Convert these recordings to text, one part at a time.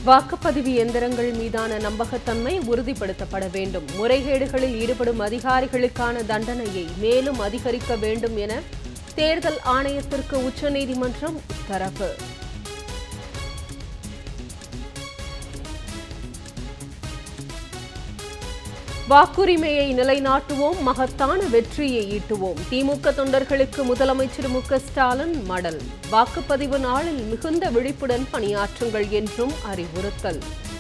வாக்குப்பதிவு இயந்திரங்கள் மீதான நம்பகத்தன்மை உறுதிப்படுத்தப்பட வேண்டும் முறைகேடுகளில் ஈடுபடும் அதிகாரிகளுக்கான தண்டனையை மேலும் அதிகரிக்க வேண்டும் என தேர்தல் ஆணையத்திற்கு உச்சநீதிமன்றம் உத்தரவு வாக்குரிமையை நிலைநாட்டுவோம் மகத்தான வெற்றியை ஈட்டுவோம் திமுக தொண்டர்களுக்கு முதலமைச்சர் மு க ஸ்டாலின் மடல் வாக்குப்பதிவு நாளில் மிகுந்த விழிப்புடன் பணியாற்றுங்கள் என்றும் அறிவுறுத்தல்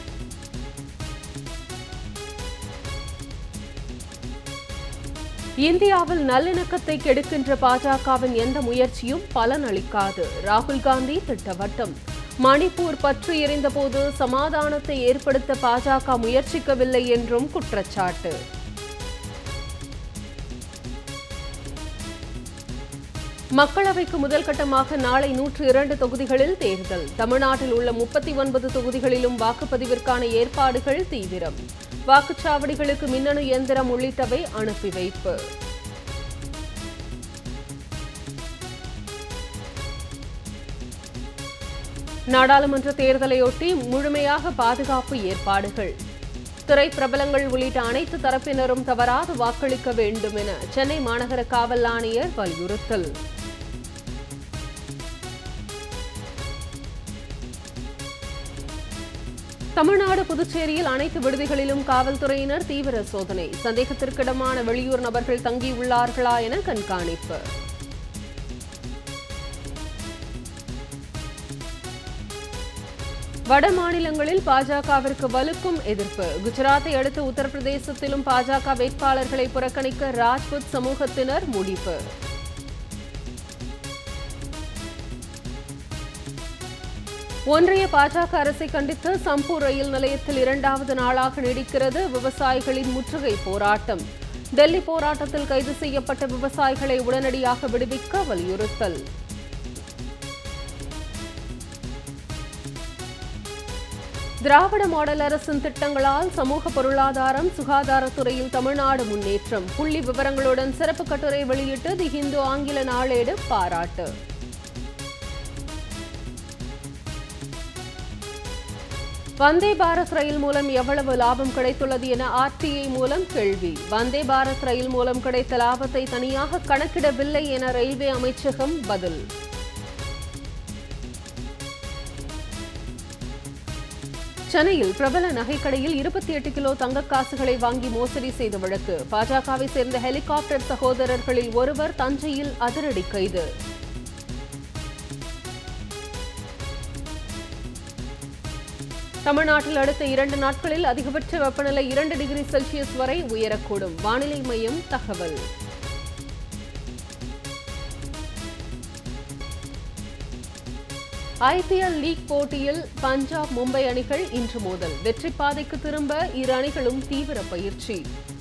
இந்தியாவில் நல்லிணக்கத்தை கெடுக்கின்ற பாஜகவின் எந்த முயற்சியும் பலனளிக்காது ராகுல் காந்தி திட்டவட்டம் மணிப்பூர் பற்றி எறிந்தபோது சமாதானத்தை ஏற்படுத்த பாஜக முயற்சிக்கவில்லை என்றும் குற்றச்சாட்டு மக்களவைக்கு முதல் கட்டமாக நாளை நூற்று இரண்டு தொகுதிகளில் தேர்தல் தமிழ்நாட்டில் உள்ள முப்பத்தி ஒன்பது தொகுதிகளிலும் வாக்குப்பதிவிற்கான ஏற்பாடுகள் தீவிரம் வாக்குச்சாவடிகளுக்கு மின்னணு இயந்திரம் உள்ளிட்டவை அனுப்பி வைப்பு நாடாளுமன்ற தேர்தலையொட்டி முழுமையாக பாதுகாப்பு ஏற்பாடுகள் திரைப்பிரபலங்கள் உள்ளிட்ட அனைத்து தரப்பினரும் தவறாது வாக்களிக்க வேண்டும் என சென்னை மாநகர காவல் ஆணையர் வலியுறுத்தல் தமிழ்நாடு புதுச்சேரியில் அனைத்து விடுதிகளிலும் காவல்துறையினர் தீவிர சோதனை சந்தேகத்திற்கிடமான வெளியூர் நபர்கள் தங்கியுள்ளார்களா என கண்காணிப்பு வட மாநிலங்களில் பாஜகவிற்கு வலுக்கும் எதிர்ப்பு குஜராத்தை அடுத்து உத்தரப்பிரதேசத்திலும் பாஜக வேட்பாளர்களை புறக்கணிக்க ராஜ்புத் சமூகத்தினர் முடிவு ஒன்றிய பாஜக அரசை கண்டித்து சம்பூர் ரயில் நிலையத்தில் இரண்டாவது நாளாக நீடிக்கிறது விவசாயிகளின் முற்றுகை போராட்டம் டெல்லி போராட்டத்தில் கைது செய்யப்பட்ட விவசாயிகளை உடனடியாக விடுவிக்க வலியுறுத்தல் திராவிட மாடல் அரசின் திட்டங்களால் சமூக பொருளாதாரம் சுகாதாரத்துறையில் தமிழ்நாடு முன்னேற்றம் புள்ளி விவரங்களுடன் சிறப்பு கட்டுரை வெளியிட்டு தி ஹிந்து ஆங்கில நாளேடு பாராட்டு வந்தே பாரத் ரயில் மூலம் எவ்வளவு லாபம் கிடைத்துள்ளது என ஆர்டிஐ மூலம் கேள்வி வந்தே பாரத் ரயில் மூலம் கிடைத்த லாபத்தை தனியாக கணக்கிடவில்லை என ரயில்வே அமைச்சகம் பதில் சென்னையில் பிரபல நகைக்கடையில் இருபத்தி எட்டு கிலோ தங்கக் காசுகளை வாங்கி மோசடி செய்த வழக்கு பாஜகவை சேர்ந்த ஹெலிகாப்டர் சகோதரர்களில் ஒருவர் தஞ்சையில் அதிரடி கைது தமிழ்நாட்டில் அடுத்த இரண்டு நாட்களில் அதிகபட்ச வெப்பநிலை இரண்டு டிகிரி செல்சியஸ் வரை உயரக்கூடும் வானிலை மையம் தகவல் ஐபிஎல் லீக் போட்டியில் பஞ்சாப் மும்பை அணிகள் இன்று மோதல் வெற்றி பாதைக்கு திரும்ப இரு அணிகளும் தீவிர பயிற்சி